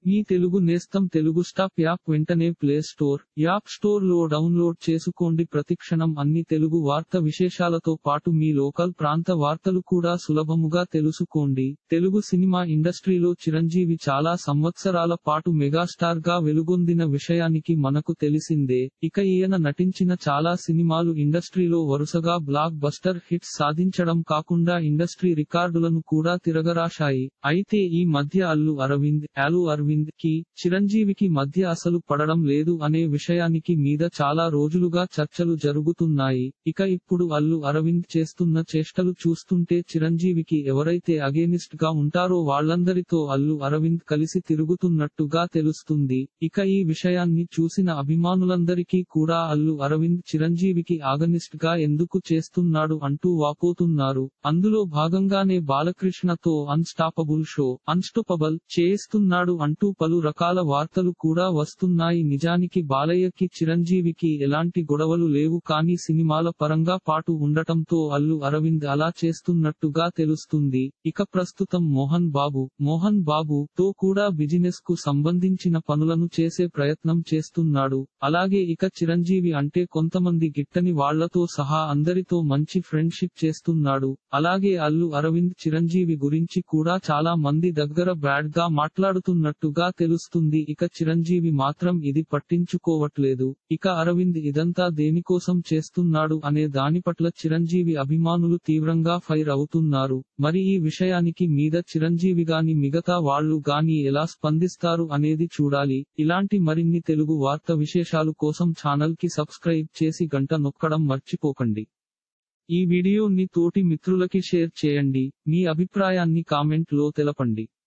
మీ తెలుగు నేస్తం Telugu stop app వెంటనే play store app store లో డౌన్లోడ్ చేసుకోండి ప్రతిక్షణం అన్ని తెలుగు వార్త విశేషాలతో పాటు మీ లోకల్ ప్రాంత వార్తలు కూడా సులభముగా తెలుసుకోండి తెలుగు సినిమా ఇండస్ట్రీలో చిరంజీవి చాలా సంవత్సరాల పాటు మెగాస్టార్ గా వెలుగొందిన విషయానికి మనకు తెలిసిందే ఇక ఈయన నటించిన చాలా సినిమాలు ఇండస్ట్రీలో వరుసగా బ్లాక్ బస్టర్ హిట్స్ సాధించడం కాకుండా ఇండస్ట్రీ రికార్డులను కూడా తిరగరాశాయి అయితే ఈ మధ్య అల్లు అరవింద్ అలు అరవింద్ కి చిరంజీవికి మధ్య అసలు పడడం లేదు అనే విషయానికి మీద చాలా రోజులుగా చర్చలు జరుగుతున్నాయి ఇక ఇప్పుడు అల్లు అరవింద్ చేస్తున్న చేష్టలు చూస్తుంటే చిరంజీవికి ఎవరైతే అగేనిస్ట్ గా ఉంటారో వాళ్ళందరితో అల్లు అరవింద్ కలిసి తిరుగుతున్నట్టుగా తెలుస్తుంది ఇక ఈ విషయాన్ని చూసిన అభిమానులందరికీ కూడా అల్లు అరవింద్ చిరంజీవికి ఆగనిస్ట్ గా ఎందుకు చేస్తున్నాడు అంటూ వాపోతున్నారు అందులో భాగంగానే బాలకృష్ణతో అన్స్టాపబుల్ షో అన్స్టాపబుల్ చేస్తున్నాడు అంటూ పలు రకాల వార్తలు కూడా వస్తున్నాయి నిజానికి బాలయ్యకి చిరంజీవికి ఎలాంటి గొడవలు లేవు కానీ సినిమాల పరంగా పాటు ఉండటంతో అల్లు అరవింద్ అలా చేస్తున్నట్టుగా తెలుస్తుంది ఇక ప్రస్తుతం మోహన్ బాబు మోహన్ బాబు తో కూడా బిజినెస్ కు సంబంధించిన పనులను చేసే ప్రయత్నం చేస్తున్నాడు అలాగే ఇక చిరంజీవి అంటే కొంతమంది గిట్టని వాళ్లతో సహా అందరితో మంచి ఫ్రెండ్షిప్ చేస్తున్నాడు అలాగే అల్లు అరవింద్ చిరంజీవి గురించి కూడా చాలా మంది దగ్గర బ్యాడ్ గా మాట్లాడుతున్నట్టుగా తెలుస్తుంది ఇక చిరంజీవి మాత్రం ఇది పట్టించుకోవట్లేదు ఇక అరవింద్ ఇదంతా దేనికోసం చేస్తున్నాడు అనే దాని పట్ల చిరంజీవి అభిమానులు తీవ్రంగా ఫైర్ అవుతున్నారు మరి ఈ విషయానికి మీద చిరంజీవి గాని మిగతా వాళ్ళు గాని ఎలా స్పందిస్తారు అనేది చూడాలి ఇలాంటి మరిన్ని తెలుగు వార్త విశేషాలు కోసం ఛానల్ కి సబ్స్క్రైబ్ చేసి గంట నొక్కడం మర్చిపోకండి ఈ వీడియోని తోటి మిత్రులకి షేర్ చేయండి మీ అభిప్రాయాన్ని కామెంట్ లో తెలపండి